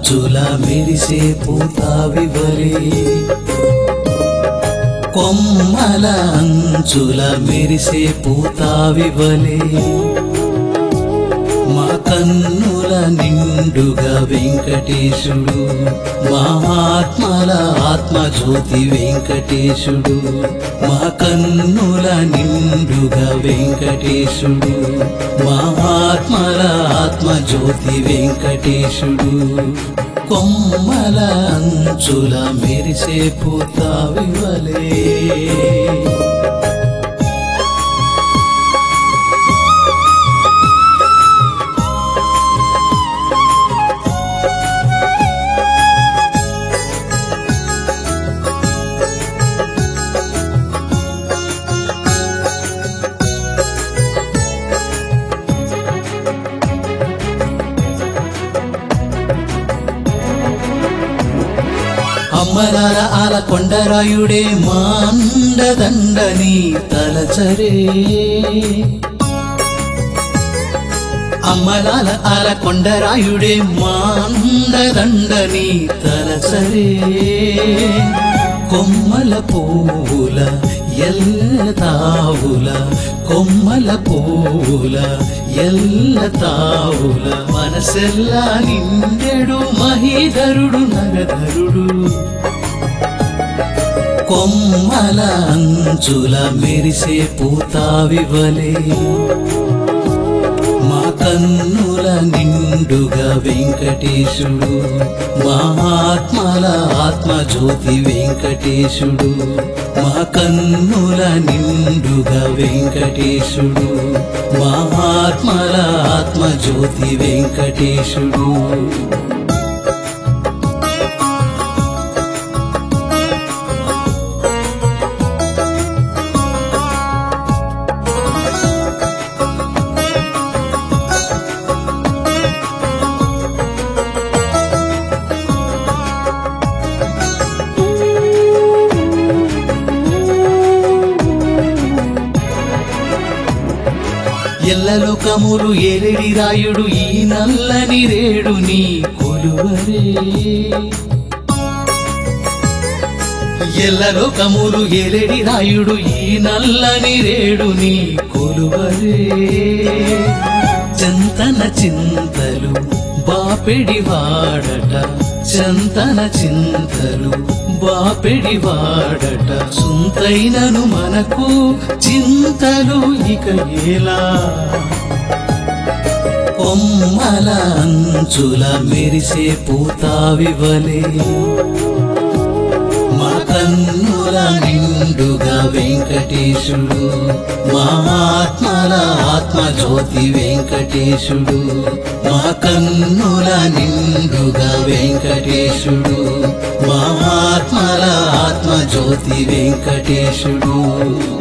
అంచుల మెరిసే పూతావివలే కొమ్మల అంచుల మెరిసే పూతావివలే మా కన్నుల నిండుగా వెంకటేశుడు మా ఆత్మల ఆత్మజ్యోతి వెంకటేశుడు మా కన్నుల నిండుగా వెంకటేశుడు మా ఆత్మల ఆత్మజ్యోతి వెంకటేశుడు కొమ్మల అంచుల మెరిసే పూతావివలే అమ్మలాల ఆల కొండరాయుడే మాండదండని తలచరే అమ్మలాల ఆల కొండరాయుడే మాండదండని తలచరే కొమ్మల పువ్వుల ఎల్ల తావుల కొమ్మల పువ్వుల ఎల్ల తావుల మనసెల్లా నిండెడు మహీధరుడు నగధరుడు కొమ్మల అంచుల మెరిసే పూతావివలే మా కన్నుల నిండుగా వెంకటేశుడు మా ఆత్మల ఆత్మజ్యోతి వెంకటేశుడు మా కన్నుల నిండుగా వెంకటేశుడు మా ఆత్మల ఆత్మజ్యోతి వెంకటేశుడు ఎల్లలోకములు ఏలేడి రాయుడు ఈ నల్లని రేడు నీ కొలువరే ఎల్లలోకములు ఏలేడి రాయుడు ఈ నల్లని రేడు నీ కొలువరే చంతన చింతలు బాపెడి వాడట చంతన చింతలు బాపెడి వాడట సుంతైనను మనకు చింతలు ఇక ఎలా కొమ్మల అంచుల మెరిసే పూతావివలే మా కన్నుల నిండుగా వెంకటేశుడు మా ఆత్మల ఆత్మజ్యోతి వెంకటేశుడు మా కన్నుల నిండుగా వెంకటేశుడు మా ఆత్మల ఆత్మజ్యోతి వెంకటేశుడు